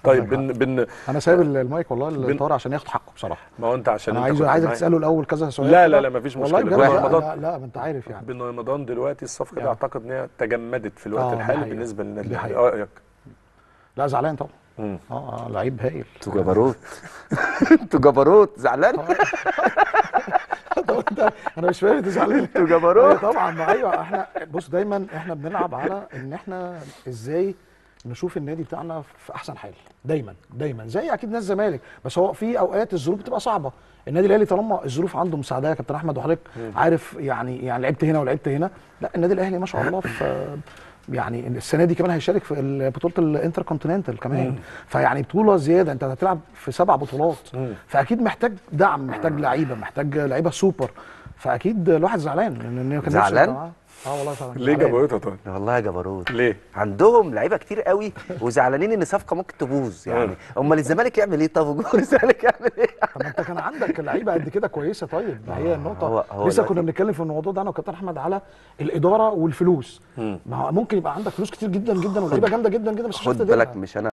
طيب بن بن انا سايب المايك والله بن- لطارق عشان ياخد حقه بصراحه ما هو انت عشان انا انت عايز كنت عايزك معايا. تساله الاول كذا سؤال لا كده. لا لا مفيش والله مشكله بجد بن لا, رمضان لا, لا ما انت عارف يعني بن رمضان دلوقتي الصفقه دي يعني. اعتقد ان هي تجمدت في الوقت آه، دي الحالي حقيقة. بالنسبه للنادي دي الاهلي حقيقة. رايك لا زعلان طبعا مم. اه آه، لعيب هايل انتوا جبروت انتوا جبروت زعلان طب انت انا مش فاهم انت زعلان انتوا جبروت أيوة طبعا ما ايوه احنا بص دايما احنا بنلعب على ان احنا ازاي نشوف النادي بتاعنا في احسن حال دايما دايما زي اكيد ناس الزمالك بس هو في اوقات الظروف بتبقى صعبه النادي الاهلي طالما الظروف عنده مساعده يا كابتن احمد وحضرتك عارف يعني يعني لعبت هنا ولعبت هنا لا النادي الاهلي ما شاء الله في يعني السنه دي كمان هيشارك في ال- بطوله الانتر كونتيننتال كمان فيعني بطوله زياده انت هتلعب في سبع بطولات فاكيد محتاج دعم محتاج لعيبه محتاج لعيبه سوبر فاكيد الواحد زعلان لان إن كان نفسه زعلان؟ يبقى معاه. اه والله طبعا ليه زعلان. جابوته طيب والله جبروت ليه عندهم لعيبه كتير قوي وزعلانين ان صفقه ممكن تبوظ يعني امال الزمالك يعمل ايه طب وجمهور الزمالك يعمل ايه طب ما انت كان عندك لعيبه قد كده كويسه طيب ما هي النقطه هو- هو لسه دلوقتي- كنا بنتكلم في الموضوع ده انا وكابتن احمد على الاداره والفلوس ما هو ممكن يبقى عندك فلوس كتير جدا جدا ولعيبه جامده جدا جدا بس مش خد عارف تديرها. بالك مش انا